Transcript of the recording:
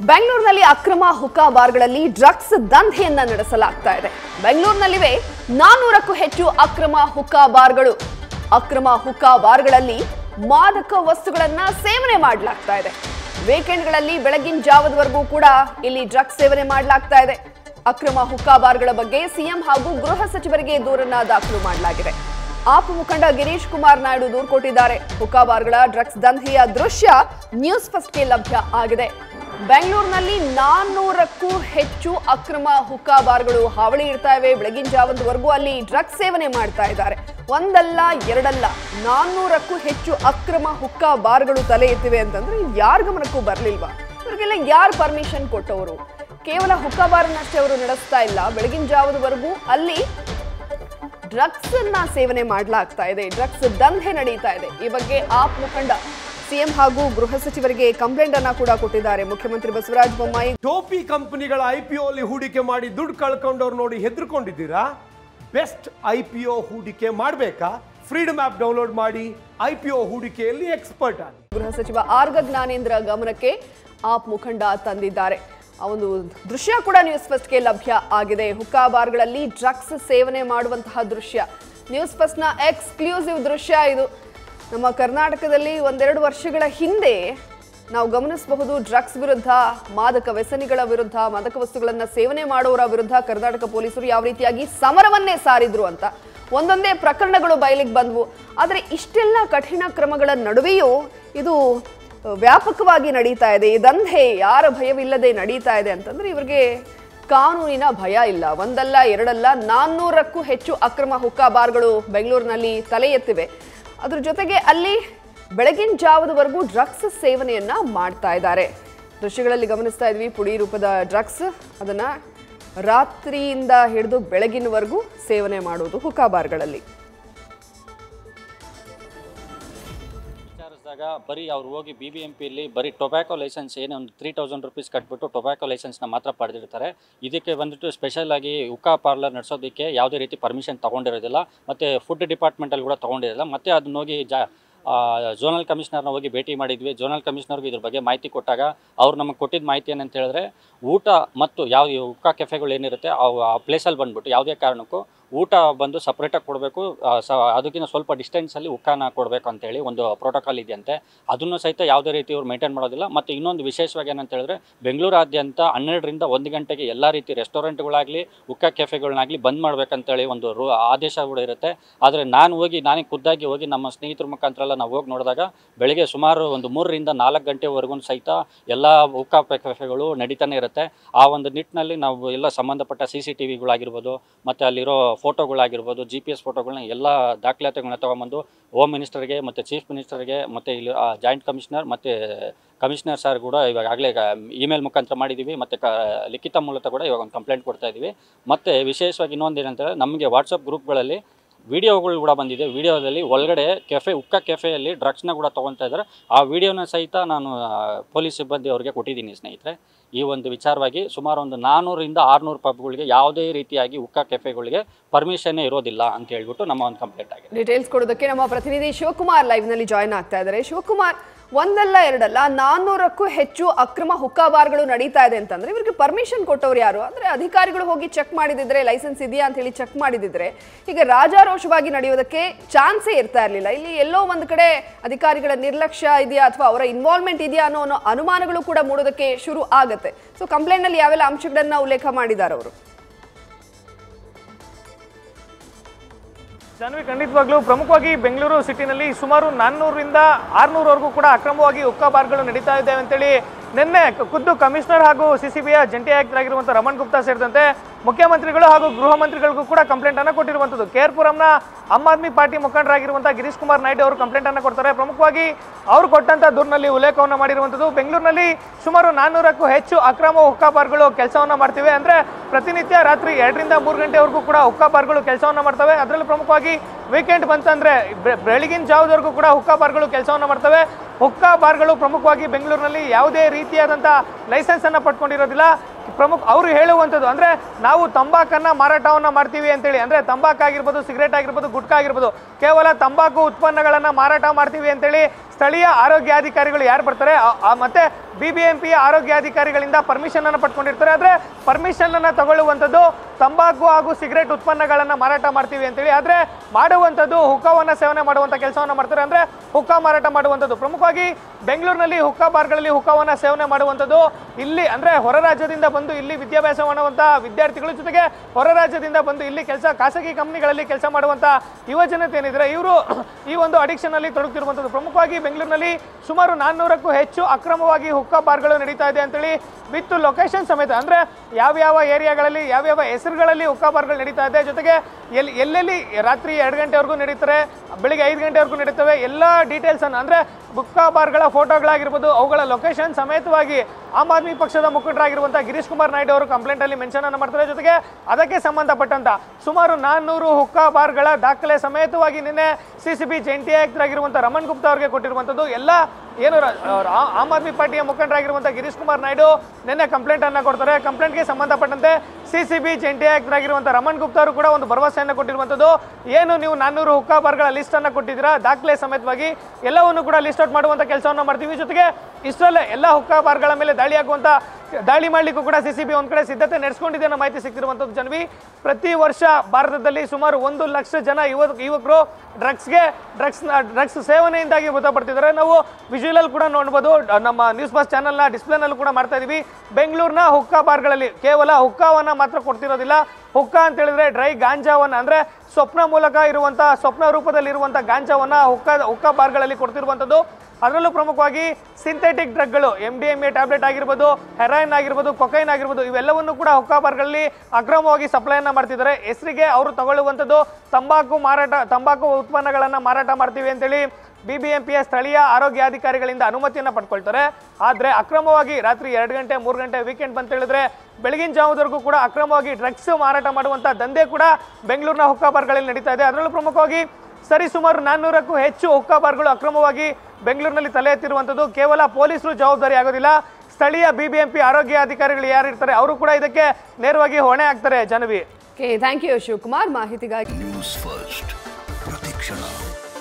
ಬೆಂಗಳೂರಿನಲ್ಲಿ ಅಕ್ರಮ ಹುಕ್ಕಾ ಬಾರ್ಗಳಲ್ಲಿ ಡ್ರಗ್ಸ್ ದಂಧೆಯನ್ನ ನಡೆಸಲಾಗ್ತಾ ಇದೆ ಬೆಂಗಳೂರಿನಲ್ಲಿವೆ ನಾನ್ನೂರಕ್ಕೂ ಹೆಚ್ಚು ಅಕ್ರಮ ಹುಕ್ಕಾ ಬಾರ್ಗಳು ಅಕ್ರಮ ಹುಕ್ಕಾ ಬಾರ್ಗಳಲ್ಲಿ ಮಾದಕ ವಸ್ತುಗಳನ್ನ ಸೇವನೆ ಮಾಡಲಾಗ್ತಾ ಇದೆ ವೀಕೆಂಡ್ಗಳಲ್ಲಿ ಬೆಳಗಿನ ಜಾವದವರೆಗೂ ಕೂಡ ಇಲ್ಲಿ ಡ್ರಗ್ಸ್ ಸೇವನೆ ಮಾಡಲಾಗ್ತಾ ಇದೆ ಅಕ್ರಮ ಹುಕ್ಕಾ ಬಾರ್ಗಳ ಬಗ್ಗೆ ಸಿಎಂ ಹಾಗೂ ಗೃಹ ಸಚಿವರಿಗೆ ದೂರನ್ನ ದಾಖಲು ಮಾಡಲಾಗಿದೆ ಆಪ್ ಮುಖಂಡ ಗಿರೀಶ್ ಕುಮಾರ್ ನಾಯ್ಡು ದೂರು ಕೊಟ್ಟಿದ್ದಾರೆ ಹುಕ್ಕಾ ಬಾರ್ಗಳ ಡ್ರಗ್ಸ್ ದಂಧೆಯ ದೃಶ್ಯ ನ್ಯೂಸ್ ಫಸ್ಟ್ಗೆ ಲಭ್ಯ ಆಗಿದೆ ಬೆಂಗಳೂರಿನಲ್ಲಿ ನಾನ್ನೂರಕ್ಕೂ ಹೆಚ್ಚು ಅಕ್ರಮ ಹುಕ್ಕಾ ಬಾರ್ಗಳು ಹಾವಳಿ ಇರ್ತಾ ಇವೆ ಬೆಳಗಿನ ಜಾವದವರೆಗೂ ಅಲ್ಲಿ ಡ್ರಗ್ಸ್ ಸೇವನೆ ಮಾಡ್ತಾ ಇದ್ದಾರೆ ಒಂದಲ್ಲ ಎರಡಲ್ಲ ನಾನ್ನೂರಕ್ಕೂ ಹೆಚ್ಚು ಅಕ್ರಮ ಹುಕ್ಕಾ ಬಾರ್ಗಳು ತಲೆ ಎತ್ತಿವೆ ಅಂತಂದ್ರೆ ಯಾರ ಗಮನಕ್ಕೂ ಬರ್ಲಿಲ್ವಾ ಇವ್ರಿಗೆಲ್ಲ ಯಾರು ಪರ್ಮಿಷನ್ ಕೊಟ್ಟವರು ಕೇವಲ ಹುಕ್ಕಾ ಬಾರ್ನಷ್ಟೇ ಅವರು ನಡೆಸ್ತಾ ಇಲ್ಲ ಬೆಳಗಿನ ಜಾವದವರೆಗೂ ಅಲ್ಲಿ ಡ್ರಗ್ಸ್ ಅನ್ನ ಸೇವನೆ ಮಾಡಲಾಗ್ತಾ ಇದೆ ಡ್ರಗ್ಸ್ ದಂಧೆ ನಡೀತಾ ಇದೆ ಈ ಬಗ್ಗೆ ಆಪ್ ಮುಖಂಡ ಸಿಎಂ ಹಾಗೂ ಗೃಹ ಸಚಿವರಿಗೆ ಕಂಪ್ಲೇಂಟ್ ಅನ್ನ ಕೂಡ ಕೊಟ್ಟಿದ್ದಾರೆ ಮುಖ್ಯಮಂತ್ರಿ ಬಸವರಾಜ ಬೊಮ್ಮಾಯಿ ಟೋಪಿ ಕಂಪನಿಗಳ ಐ ಪಿ ಅಲ್ಲಿ ಹೂಡಿಕೆ ಮಾಡಿ ದುಡ್ಡು ಕಳ್ಕೊಂಡವ್ರು ನೋಡಿ ಹೆದರ್ಕೊಂಡಿದ್ದೀರಾ ಬೆಸ್ಟ್ ಐ ಪಿ ಒ ಹೂಡಿಕೆ ಮಾಡಬೇಕಾ ಫ್ರೀಡಮ್ ಆ್ಯಪ್ ಡೌನ್ಲೋಡ್ ಮಾಡಿ ಐ ಪಿ ಒ ಹೂಡಿಕೆಯಲ್ಲಿ ಎಕ್ಸ್ಪರ್ಟ್ ಆಗಿ ಗೃಹ ಸಚಿವ ಆರ್ಗ ಜ್ಞಾನೇಂದ್ರ ಗಮನಕ್ಕೆ ಆಪ್ ಮುಖಂಡ ತಂದಿದ್ದಾರೆ ಆ ಒಂದು ದೃಶ್ಯ ಕೂಡ ನ್ಯೂಸ್ ಫಸ್ಟ್ಗೆ ಲಭ್ಯ ಆಗಿದೆ ಹುಕ್ಕಾ ಬಾರ್ಗಳಲ್ಲಿ ಡ್ರಗ್ಸ್ ಸೇವನೆ ಮಾಡುವಂತಹ ದೃಶ್ಯ ನ್ಯೂಸ್ ಫಸ್ಟ್ನ ಎಕ್ಸ್ಕ್ಲೂಸಿವ್ ದೃಶ್ಯ ಇದು ನಮ್ಮ ಕರ್ನಾಟಕದಲ್ಲಿ ಒಂದೆರಡು ವರ್ಷಗಳ ಹಿಂದೆ ನಾವು ಗಮನಿಸಬಹುದು ಡ್ರಗ್ಸ್ ವಿರುದ್ಧ ಮಾದಕ ವ್ಯಸನಿಗಳ ವಿರುದ್ಧ ಮಾದಕ ವಸ್ತುಗಳನ್ನ ಸೇವನೆ ಮಾಡುವವರ ವಿರುದ್ಧ ಕರ್ನಾಟಕ ಪೊಲೀಸರು ಯಾವ ರೀತಿಯಾಗಿ ಸಮರವನ್ನೇ ಸಾರಿದ್ರು ಅಂತ ಒಂದೊಂದೇ ಪ್ರಕರಣಗಳು ಬಯಲಿಗೆ ಬಂದವು ಆದರೆ ಇಷ್ಟೆಲ್ಲ ಕಠಿಣ ಕ್ರಮಗಳ ನಡುವೆಯೂ ಇದು ವ್ಯಾಪಕವಾಗಿ ನಡೀತಾ ಇದೆ ಈ ದಂಧೆ ಯಾರ ಭಯವಿಲ್ಲದೆ ನಡೀತಾ ಇದೆ ಅಂತಂದ್ರೆ ಇವರಿಗೆ ಕಾನೂನಿನ ಭಯ ಇಲ್ಲ ಒಂದಲ್ಲ ಎರಡಲ್ಲ ನಾನ್ನೂರಕ್ಕೂ ಹೆಚ್ಚು ಅಕ್ರಮ ಹುಕ್ಕಾ ಬಾರ್ಗಳು ಬೆಂಗಳೂರಿನಲ್ಲಿ ತಲೆ ಎತ್ತಿವೆ ಅದ್ರ ಜೊತೆಗೆ ಅಲ್ಲಿ ಬೆಳಗಿನ ಜಾವದವರೆಗೂ ಡ್ರಗ್ಸ್ ಸೇವನೆಯನ್ನ ಮಾಡ್ತಾ ಇದ್ದಾರೆ ದೃಶ್ಯಗಳಲ್ಲಿ ಗಮನಿಸ್ತಾ ಇದ್ವಿ ಪುಡಿ ರೂಪದ ಡ್ರಗ್ಸ್ ಅದನ್ನ ರಾತ್ರಿಯಿಂದ ಹಿಡಿದು ಬೆಳಗಿನವರೆಗೂ ಸೇವನೆ ಮಾಡುವುದು ಹುಕ್ಕಾ ಬಾರ್ಗಳಲ್ಲಿ ವಿಚಾರಿಸಿದಾಗ ಬರೀ ಅವ್ರು ಹೋಗಿ ಬಿ ಬಿ ಎಂ ಪಿಲಿ ಬರೀ ಟೊಬ್ಯಾಕೊ ಲೈಸೆನ್ಸ್ ಏನು ಒಂದು ತ್ರೀ ತೌಸಂಡ್ ರುಪೀಸ್ ಕಟ್ಬಿಟ್ಟು ಟೊಬ್ಯಾಕೊ ಲೈಸೆನ್ಸ್ನ ಮಾತ್ರ ಪಡೆದಿರ್ತಾರೆ ಇದಕ್ಕೆ ಬಂದ್ಬಿಟ್ಟು ಸ್ಪೆಷಲ್ ಆಗಿ ಉಕ್ಕಾ ಪಾರ್ಲರ್ ನಡೆಸೋದಕ್ಕೆ ಯಾವುದೇ ರೀತಿ ಪರ್ಮಿಷನ್ ತೊಗೊಂಡಿರೋದಿಲ್ಲ ಮತ್ತು ಫುಡ್ ಡಿಪಾರ್ಟ್ಮೆಂಟಲ್ಲಿ ಕೂಡ ತೊಗೊಂಡಿರೋದಿಲ್ಲ ಮತ್ತು ಅದನ್ನ ಹೋಗಿ ಜಾ ಝೋನಲ್ ಕಮಿಷನರ್ನ ಹೋಗಿ ಭೇಟಿ ಮಾಡಿದ್ವಿ ಝೋನಲ್ ಕಮಿಷನರ್ಗೆ ಇದ್ರ ಬಗ್ಗೆ ಮಾಹಿತಿ ಕೊಟ್ಟಾಗ ಅವ್ರು ನಮಗೆ ಕೊಟ್ಟಿದ್ದ ಮಾಹಿತಿ ಏನಂತ ಹೇಳಿದ್ರೆ ಊಟ ಮತ್ತು ಯಾವ ಈ ಉಕ್ಕಾ ಕೆಫೆಗಳು ಏನಿರುತ್ತೆ ಅವು ಆ ಪ್ಲೇಸಲ್ಲಿ ಬಂದ್ಬಿಟ್ಟು ಯಾವುದೇ ಕಾರಣಕ್ಕೂ ಊಟ ಬಂದು ಸಪ್ರೇಟಾಗಿ ಕೊಡಬೇಕು ಸ ಅದಕ್ಕಿಂತ ಸ್ವಲ್ಪ ಡಿಸ್ಟೆನ್ಸಲ್ಲಿ ಉಕ್ಕಾನ ಕೊಡಬೇಕು ಅಂತೇಳಿ ಒಂದು ಪ್ರೋಟೋಕಾಲ್ ಇದೆಯಂತೆ ಅದನ್ನು ಸಹಿತ ಯಾವುದೇ ರೀತಿ ಇವ್ರು ಮೇಂಟೈನ್ ಮಾಡೋದಿಲ್ಲ ಮತ್ತು ಇನ್ನೊಂದು ವಿಶೇಷವಾಗಿ ಏನಂತ ಹೇಳಿದ್ರೆ ಬೆಂಗಳೂರಾದ್ಯಂತ ಹನ್ನೆರಡರಿಂದ ಒಂದು ಗಂಟೆಗೆ ಎಲ್ಲ ರೀತಿ ರೆಸ್ಟೋರೆಂಟ್ಗಳಾಗಲಿ ಉಕ್ಕಾ ಕೆಫೆಗಳನ್ನಾಗಲಿ ಬಂದ್ ಮಾಡಬೇಕಂತೇಳಿ ಒಂದು ರೂ ಆದೇಶ ಕೂಡ ಇರುತ್ತೆ ಆದರೆ ನಾನು ಹೋಗಿ ನಾನೇ ಖುದ್ದಾಗಿ ಹೋಗಿ ನಮ್ಮ ಸ್ನೇಹಿತರ ಮುಖಾಂತರ ಎಲ್ಲ ನಾವು ಹೋಗಿ ನೋಡಿದಾಗ ಬೆಳಿಗ್ಗೆ ಸುಮಾರು ಒಂದು ಮೂರರಿಂದ ನಾಲ್ಕು ಗಂಟೆವರೆಗೂ ಸಹಿತ ಎಲ್ಲ ಉಕ್ಕಾ ಕೆಫೆಗಳು ನಡೀತಾನೆ ಇರುತ್ತೆ ಆ ಒಂದು ನಿಟ್ಟಿನಲ್ಲಿ ನಾವು ಎಲ್ಲ ಸಂಬಂಧಪಟ್ಟ ಸಿ ಸಿ ಟಿ ವಿಗಳಾಗಿರ್ಬೋದು ಮತ್ತು ಅಲ್ಲಿರೋ ಫೋಟೋಗಳಾಗಿರ್ಬೋದು ಜಿ ಪಿ ಎಸ್ ಫೋಟೋಗಳನ್ನ ಎಲ್ಲ ದಾಖಲಾತಿಗಳನ್ನ ತೊಗೊಂಬಂದು ಹೋಮ್ ಮಿನಿಸ್ಟರ್ಗೆ ಮತ್ತು ಚೀಫ್ ಮಿನಿಸ್ಟರ್ಗೆ ಮತ್ತು ಇಲ್ಲಿ ಜಾಯಿಂಟ್ ಕಮಿಷನರ್ ಮತ್ತು ಕಮಿಷನರ್ ಸರ್ ಕೂಡ ಇವಾಗ ಆಗಲೇ ಇಮೇಲ್ ಮುಖಾಂತರ ಮಾಡಿದ್ದೀವಿ ಮತ್ತು ಕ ಲಿಖಿತ ಮೂಲಕ ಕೂಡ ಇವಾಗ ಒಂದು ಕಂಪ್ಲೇಂಟ್ ಕೊಡ್ತಾ ಇದ್ದೀವಿ ಮತ್ತು ವಿಶೇಷವಾಗಿ ಇನ್ನೊಂದು ಏನಂತಂದರೆ ನಮಗೆ ವಾಟ್ಸಪ್ ಗ್ರೂಪ್ಗಳಲ್ಲಿ ವಿಡಿಯೋಗಳು ಕೂಡ ಬಂದಿದೆ ವಿಡಿಯೋದಲ್ಲಿ ಒಳಗಡೆ ಕೆಫೆ ಉಕ್ಕ ಕೆಫೆಯಲ್ಲಿ ಡ್ರಗ್ಸ್ನ ಕೂಡ ತೊಗೊತಾ ಇದ್ದಾರೆ ಆ ವಿಡಿಯೋನ ಸಹಿತ ನಾನು ಆ, ಪೊಲೀಸ್ ಸಿಬ್ಬಂದಿ ಅವರಿಗೆ ಕೊಟ್ಟಿದ್ದೀನಿ ಸ್ನೇಹಿತರೆ ಈ ಒಂದು ವಿಚಾರವಾಗಿ ಸುಮಾರು ಒಂದು ನಾನ್ನೂರಿಂದ ಆರುನೂರು ಪಬ್ಗಳಿಗೆ ಯಾವುದೇ ರೀತಿಯಾಗಿ ಉಕ್ಕ ಕೆಫೆಗಳಿಗೆ ಪರ್ಮಿಷನ್ನೇ ಇರೋದಿಲ್ಲ ಅಂತ ಹೇಳ್ಬಿಟ್ಟು ನಮ್ಮ ಒಂದು ಕಂಪ್ಲೇಂಟ್ ಆಗಿದೆ ಡೀಟೇಲ್ಸ್ ಕೊಡೋದಕ್ಕೆ ನಮ್ಮ ಪ್ರತಿನಿಧಿ ಶಿವಕುಮಾರ್ ಲೈವ್ ನಲ್ಲಿ ಜಾಯ್ನ್ ಆಗ್ತಾ ಇದ್ದಾರೆ ಶಿವಕುಮಾರ್ ಒಂದಲ್ಲ ಎರಡಲ್ಲ ನಾನ್ನೂರಕ್ಕೂ ಹೆಚ್ಚು ಅಕ್ರಮ ಹುಕ್ಕಾ ಬಾರ್ಗಳು ನಡೀತಾ ಇದೆ ಅಂತಂದ್ರೆ ಇವ್ರಿಗೆ ಪರ್ಮಿಷನ್ ಕೊಟ್ಟವ್ರು ಯಾರು ಅಂದ್ರೆ ಅಧಿಕಾರಿಗಳು ಹೋಗಿ ಚೆಕ್ ಮಾಡಿದಿದ್ರೆ ಲೈಸೆನ್ಸ್ ಇದೆಯಾ ಅಂತ ಹೇಳಿ ಚೆಕ್ ಮಾಡಿದಿದ್ರೆ ಈಗ ರಾಜಾರೋಷವಾಗಿ ನಡೆಯೋದಕ್ಕೆ ಚಾನ್ಸೇ ಇರ್ತಾ ಇರಲಿಲ್ಲ ಇಲ್ಲಿ ಎಲ್ಲೋ ಒಂದು ಕಡೆ ಅಧಿಕಾರಿಗಳ ನಿರ್ಲಕ್ಷ್ಯ ಇದೆಯಾ ಅಥವಾ ಅವರ ಇನ್ವಾಲ್ವ್ಮೆಂಟ್ ಇದೆಯಾ ಅನ್ನೋ ಅನ್ನೋ ಅನುಮಾನಗಳು ಕೂಡ ಮೂಡೋದಕ್ಕೆ ಶುರು ಆಗುತ್ತೆ ಸೊ ಕಂಪ್ಲೇಂಟ್ ನಲ್ಲಿ ಯಾವೆಲ್ಲ ಅಂಶಗಳನ್ನ ಉಲ್ಲೇಖ ಮಾಡಿದ್ದಾರೆ ಅವರು ಜಾನ್ವಿ ಖಂಡಿತವಾಗ್ಲೂ ಪ್ರಮುಖವಾಗಿ ಬೆಂಗಳೂರು ಸಿಟಿನಲ್ಲಿ ಸುಮಾರು ನಾನ್ನೂರರಿಂದ ಆರ್ನೂರವರೆಗೂ ಕೂಡ ಅಕ್ರಮವಾಗಿ ಹುಕ್ಕಾ ಬಾರ್ಗಳು ನಡೀತಾ ಇದ್ದಾವೆ ಅಂತೇಳಿ ನಿನ್ನೆ ಕ- ಖುದ್ದು ಕಮಿಷನರ್ ಹಾಗೂ ಸಿ ಸಿ ಬಿಯ ಜಂಟಿ ಆಯುಕ್ತರಾಗಿರುವಂಥ ರಮಣ್ ಗುಪ್ತಾ ಸೇರಿದಂತೆ ಮುಖ್ಯಮಂತ್ರಿಗಳು ಹಾಗೂ ಗೃಹ ಮಂತ್ರಿಗಳಿಗೂ ಕೂಡ ಕಂಪ್ಲೇಂಟ್ ಅನ್ನು ಕೊಟ್ಟಿರುವಂಥದ್ದು ಕೆ ಆರ್ ಪುರಂನ ಆಮ್ ಆದ್ಮಿ ಪಾರ್ಟಿ ಮುಖಂಡರಾಗಿರುವಂಥ ಗಿರೀಶ್ ಕುಮಾರ್ ನಾಯ್ಡು ಅವರು ಕಂಪ್ಲೇಂಟ್ ಅನ್ನು ಕೊಡ್ತಾರೆ ಪ್ರಮುಖವಾಗಿ ಅವರು ಕೊಟ್ಟಂತ ದೂರಿನಲ್ಲಿ ಉಲ್ಲೇಖವನ್ನು ಮಾಡಿರುವಂಥದ್ದು ಬೆಂಗಳೂರಿನಲ್ಲಿ ಸುಮಾರು ನಾನ್ನೂರಕ್ಕೂ ಹೆಚ್ಚು ಅಕ್ರಮ ಹುಕ್ಕಾ ಬಾರ್ಗಳು ಕೆಲಸವನ್ನ ಮಾಡ್ತಿವೆ ಅಂದ್ರೆ ಪ್ರತಿನಿತ್ಯ ರಾತ್ರಿ ಎರಡರಿಂದ ಮೂರು ಗಂಟೆವರೆಗೂ ಕೂಡ ಹುಕ್ಕಾ ಬಾರ್ಗಳು ಕೆಲಸವನ್ನ ಮಾಡ್ತವೆ ಅದರಲ್ಲೂ ಪ್ರಮುಖವಾಗಿ ವೀಕೆಂಡ್ ಬಂತಂದ್ರೆ ಬೆ- ಬೆಳಗಿನ ಜಾವದವರೆಗೂ ಕೂಡ ಹುಕ್ಕಾ ಬಾರ್ಗಳು ಕೆಲಸವನ್ನ ಮಾಡ್ತವೆ ಹುಕ್ಕಾ ಬಾರ್ಗಳು ಪ್ರಮುಖವಾಗಿ ಬೆಂಗಳೂರಿನಲ್ಲಿ ಯಾವುದೇ ರೀತಿಯಾದಂಥ ಲೈಸೆನ್ಸ್ ಅನ್ನ ಪಡ್ಕೊಂಡಿರೋದಿಲ್ಲ ಪ್ರಮುಖ ಅವರು ಹೇಳುವಂಥದ್ದು ಅಂದ್ರೆ ನಾವು ತಂಬಾಕನ್ನ ಮಾರಾಟವನ್ನ ಮಾಡ್ತೀವಿ ಅಂತೇಳಿ ಅಂದ್ರೆ ತಂಬಾಕು ಆಗಿರ್ಬೋದು ಸಿಗರೇಟ್ ಆಗಿರ್ಬೋದು ಗುಟ್ಕಾ ಆಗಿರ್ಬೋದು ಕೇವಲ ತಂಬಾಕು ಉತ್ಪನ್ನಗಳನ್ನ ಮಾರಾಟ ಮಾಡ್ತೀವಿ ಅಂತೇಳಿ ಸ್ಥಳೀಯ ಆರೋಗ್ಯಾಧಿಕಾರಿಗಳು ಯಾರು ಬರ್ತಾರೆ ಆ- ಆ ಮತ್ತೆ ಬಿಬಿಎಂಪಿ ಆರೋಗ್ಯಾಧಿಕಾರಿಗಳಿಂದ ಪರ್ಮಿಷನ್ ಅನ್ನು ಪಡ್ಕೊಂಡಿರ್ತಾರೆ ಆದ್ರೆ ಪರ್ಮಿಷನ್ ಅನ್ನ ತಗೊಳ್ಳುವಂಥದ್ದು ತಂಬಾಕು ಹಾಗೂ ಸಿಗರೆಟ್ ಉತ್ಪನ್ನಗಳನ್ನ ಮಾರಾಟ ಮಾಡ್ತೀವಿ ಅಂತೇಳಿ ಆದ್ರೆ ಮಾಡುವಂಥದ್ದು ಹುಕ್ಕವನ್ನ ಸೇವನೆ ಮಾಡುವಂಥ ಕೆಲಸವನ್ನ ಮಾಡ್ತಾರೆ ಅಂದ್ರೆ ಹುಕ್ಕ ಮಾರಾಟ ಮಾಡುವಂಥದ್ದು ಪ್ರಮುಖವಾಗಿ ಬೆಂಗಳೂರಿನಲ್ಲಿ ಹುಕ್ಕ ಬಾರ್ಗಳಲ್ಲಿ ಹುಕ್ಕವನ್ನ ಸೇವನೆ ಮಾಡುವಂಥದ್ದು ಇಲ್ಲಿ ಅಂದ್ರೆ ಹೊರ ರಾಜ್ಯದಿಂದ ಬಂದು ಇಲ್ಲಿ ವಿದ್ಯಾಭ್ಯಾಸ ಮಾಡುವಂಥ ವಿದ್ಯಾರ್ಥಿಗಳ ಜೊತೆಗೆ ಹೊರ ರಾಜ್ಯದಿಂದ ಬಂದು ಇಲ್ಲಿ ಕೆಲಸ ಖಾಸಗಿ ಕಂಪನಿಗಳಲ್ಲಿ ಕೆಲಸ ಮಾಡುವಂಥ ಯುವ ಜನತೆ ಏನಿದ್ರೆ ಇವರು ಈ ಒಂದು ಅಡಿಕ್ಷನ್ ಅಲ್ಲಿ ತೊಡಗುತ್ತಿರುವಂಥದ್ದು ಪ್ರಮುಖವಾಗಿ ಬೆಂಗಳೂರಿನಲ್ಲಿ ಸುಮಾರು ನಾನ್ನೂರಕ್ಕೂ ಹೆಚ್ಚು ಅಕ್ರಮವಾಗಿ ಹುಕ್ಕ ಬಾರ್ಗಳು ನಡೀತಾ ಇದೆ ಅಂತೇಳಿ ವಿತ್ ಲೊಕೇಶನ್ ಸಮೇತ ಅಂದ್ರೆ ಯಾವ್ಯಾವ ಏರಿಯಾಗಳಲ್ಲಿ ಯಾವ್ಯಾವ ಹೆಸರುಗಳಲ್ಲಿ ಹುಕ್ಕ ಬಾರ್ಗಳು ನಡೀತಾ ಇದೆ ಜೊತೆಗೆ ಎಲ್ಲಿ ಎಲ್ಲೆಲ್ಲಿ ರಾತ್ರಿ ಎರಡು ಗಂಟೆವರೆಗೂ ನಡೀತಾರೆ ಬೆಳಿಗ್ಗೆ ಐದು ಗಂಟೆವರೆಗೂ ನಡೀತವೆ ಎಲ್ಲ ಡೀಟೇಲ್ಸ್ ಅನ್ನು ಅಂದ್ರೆ ಹುಕ್ಕ ಬಾರ್ಗಳ ಫೋಟೋಗಳಾಗಿರ್ಬೋದು ಅವುಗಳ ಲೊಕೇಶನ್ ಸಮೇತವಾಗಿ ಆಮ್ ಆದ್ಮಿ ಪಕ್ಷದ ಮುಖಂಡರಾಗಿರುವಂಥ ಗಿರೀಶ್ ಕುಮಾರ್ ನಾಯ್ಡು ಅವರು ಕಂಪ್ಲೇಂಟ್ ಅಲ್ಲಿ ಮೆನ್ಷನ್ ಅನ್ನು ಮಾಡ್ತಾರೆ ಜೊತೆಗೆ ಅದಕ್ಕೆ ಸಂಬಂಧಪಟ್ಟಂತ ಸುಮಾರು ನಾನ್ನೂರು ಹುಕ್ಕ ಬಾರ್ಗಳ ದಾಖಲೆ ಸಮೇತವಾಗಿ ನಿನ್ನೆ ಸಿ ಸಿ ಬಿ ಜಂಟಿ ಆಯುಕ್ತರಾಗಿರುವಂಥ ರಮಣ್ ಗುಪ್ತಾ ಅವರಿಗೆ ಕೊಟ್ಟಿರುವಂಥದ್ದು ಎಲ್ಲ ಏನು ರ- ಅವ್ರ ಆ- ಆಮ್ ಆದ್ಮಿ ಪಾರ್ಟಿಯ ಮುಖಂಡರಾಗಿರುವಂಥ ಗಿರೀಶ್ ಕುಮಾರ್ ನಾಯ್ಡು ನಿನ್ನೆ ಕಂಪ್ಲೇಂಟ್ ಅನ್ನ ಕೊಡ್ತಾರೆ ಕಂಪ್ಲೇಂಟ್ಗೆ ಸಂಬಂಧಪಟ್ಟಂತೆ ಸಿ ಸಿ ಬಿ ಜಂಟಿ ಆಯುಕ್ತರಾಗಿರುವಂಥ ರಮಣ್ ಗುಪ್ತಾ ಅವರು ಕೂಡ ಒಂದು ಭರವಸೆಯನ್ನು ಕೊಟ್ಟಿರುವಂಥದ್ದು ಏನು ನೀವು ನಾನ್ನೂರು ಹುಕ್ಕಾ ಬಾರ್ಗಳ ಲಿಸ್ಟ್ ಅನ್ನ ಕೊಟ್ಟಿದ್ದೀರಾ ದಾಖಲೆ ಸಮೇತವಾಗಿ ಎಲ್ಲವನ್ನು ಕೂಡ ಲಿಸ್ಟ್ ಔಟ್ ಮಾಡುವಂಥ ಕೆಲಸವನ್ನು ಮಾಡ್ತೀವಿ ಜೊತೆಗೆ ಇಷ್ಟರಲ್ಲೇ ಎಲ್ಲ ಹುಕ್ಕಾ ಬಾರ್ಗಳ ಮೇಲೆ ದಾಳಿ ಹಾಕುವಂಥ ದಾಳಿ ಮಾಡಲಿಕ್ಕೂ ಕೂಡ ಸಿ ಸಿ ಬಿ ಒಂದ್ ಕಡೆ ಸಿದ್ಧತೆ ನಡೆಸ್ಕೊಂಡಿದೆ ಅನ್ನೋ ಮಾಹಿತಿ ಸಿಗ್ತಿರುವಂಥದ್ದು ಜನವಿ ಪ್ರತಿ ವರ್ಷ ಭಾರತದಲ್ಲಿ ಸುಮಾರು ಒಂದು ಲಕ್ಷ ಜನ ಯುವ ಯುವಕರು ಡ್ರಗ್ಸ್ಗೆ ಡ್ರಗ್ಸ್ ಡ್ರಗ್ಸ್ ಸೇವನೆಯಿಂದಾಗಿ ಮೃತಪಡ್ತಿದ್ದಾರೆ ನಾವು ವಿಜುವಲ್ ಕೂಡ ನೋಡ್ಬೋದು ಡ- ನಮ್ಮ ನ್ಯೂಸ್ ಬಸ್ ಚಾನಲ್ನ ಡಿಸ್ಪ್ಲೇನಲ್ಲೂ ಕೂಡ ಮಾಡ್ತಾ ಇದೀವಿ ಬೆಂಗಳೂರಿನ ಹುಕ್ಕಾ ಬಾರ್ಗಳಲ್ಲಿ ಕೇವಲ ಹುಕ್ಕಾವನ್ನ ಮಾತ್ರ ಕೊಡ್ತಿರೋದಿಲ್ಲ ಹುಕ್ಕ ಅಂತ ಹೇಳಿದ್ರೆ ಡ್ರೈ ಗಾಂಜಾವನ್ನ ಅಂದ್ರೆ ಸ್ವಪ್ನ ಮೂಲಕ ಇರುವಂತ ಸ್ವಪ್ನ ರೂಪದಲ್ಲಿ ಇರುವಂತ ಗಾಂಜಾವನ್ನ ಹುಕ್ಕ ಹುಕ್ಕ ಬಾರ್ಗಳಲ್ಲಿ ಕೊಡ್ತಿರುವಂಥದ್ದು ಅದರಲ್ಲೂ ಪ್ರಮುಖವಾಗಿ ಸಿಂಥೆಟಿಕ್ ಡ್ರಗ್ಗಳು M D M A tablet ಆಗಿರ್ಬೋದು ಹೆರಾಯಿನ್ ಆಗಿರ್ಬೋದು ಕೊಕೈನ್ ಆಗಿರ್ಬೋದು ಇವೆಲ್ಲವನ್ನು ಕೂಡ ಹುಕ್ಕಾ ಬಾರ್ಗಳಲ್ಲಿ ಅಕ್ರಮವಾಗಿ ಸಪ್ಲೈಯನ್ನ ಮಾಡ್ತಿದ್ದಾರೆ ಹೆಸರಿಗೆ ಅವರು ತಗೊಳ್ಳುವಂಥದ್ದು ತಂಬಾಕು ಮಾರಾಟ ತಂಬಾಕು ಉತ್ಪನ್ನಗಳನ್ನು ಮಾರಾಟ ಮಾಡ್ತೀವಿ ಅಂತೇಳಿ ಬಿಬಿಎಂಪಿಯ ಸ್ಥಳೀಯ ಆರೋಗ್ಯಾಧಿಕಾರಿಗಳಿಂದ ಅನುಮತಿಯನ್ನು ಪಡ್ಕೊಳ್ತಾರೆ ಆದರೆ ಅಕ್ರಮವಾಗಿ ರಾತ್ರಿ ಎರಡು ಗಂಟೆ ಮೂರು ಗಂಟೆ ವೀಕೆಂಡ್ ಬಂತ ಹೇಳಿದ್ರೆ ಬೆಳಗಿನ ಜಾವದವರೆಗೂ ಕೂಡ ಅಕ್ರಮವಾಗಿ ಡ್ರಗ್ಸ್ ಮಾರಾಟ ಮಾಡುವಂಥ ದಂಧೆ ಕೂಡ ಬೆಂಗಳೂರಿನ ಹುಕ್ಕಾ ಬಾರ್ಗಳಲ್ಲಿ ನಡೀತಾ ಇದೆ ಅದರಲ್ಲೂ ಪ್ರಮುಖವಾಗಿ ಸರಿ ಸುಮಾರು ನಾನ್ನೂರಕ್ಕೂ ಹೆಚ್ಚು ಹುಕ್ಕಾ ಬಾರ್ಗಳು ಅಕ್ರಮವಾಗಿ ಬೆಂಗಳೂರಿನಲ್ಲಿ ತಲೆ ಎತ್ತಿರುವಂಥದ್ದು ಕೇವಲ ಪೊಲೀಸರು ಜವಾಬ್ದಾರಿ ಆಗೋದಿಲ್ಲ ಸ್ಥಳೀಯ ಬಿಬಿಎಂಪಿ ಆರೋಗ್ಯ ಅಧಿಕಾರಿಗಳು ಯಾರಿರ್ತಾರೆ ಅವರು ಕೂಡ ಇದಕ್ಕೆ ನೇರವಾಗಿ ಹೊಣೆ ಆಗ್ತಾರೆ ಜನವಿ ಓಕೆ ಥ್ಯಾಂಕ್ ಯು ಶಿವಕುಮಾರ್ ಮಾಹಿತಿಗಾಗಿ ನ್ಯೂಸ್ ಫಸ್ಟ್ ಪ್ರತಿಕ್ಷಣ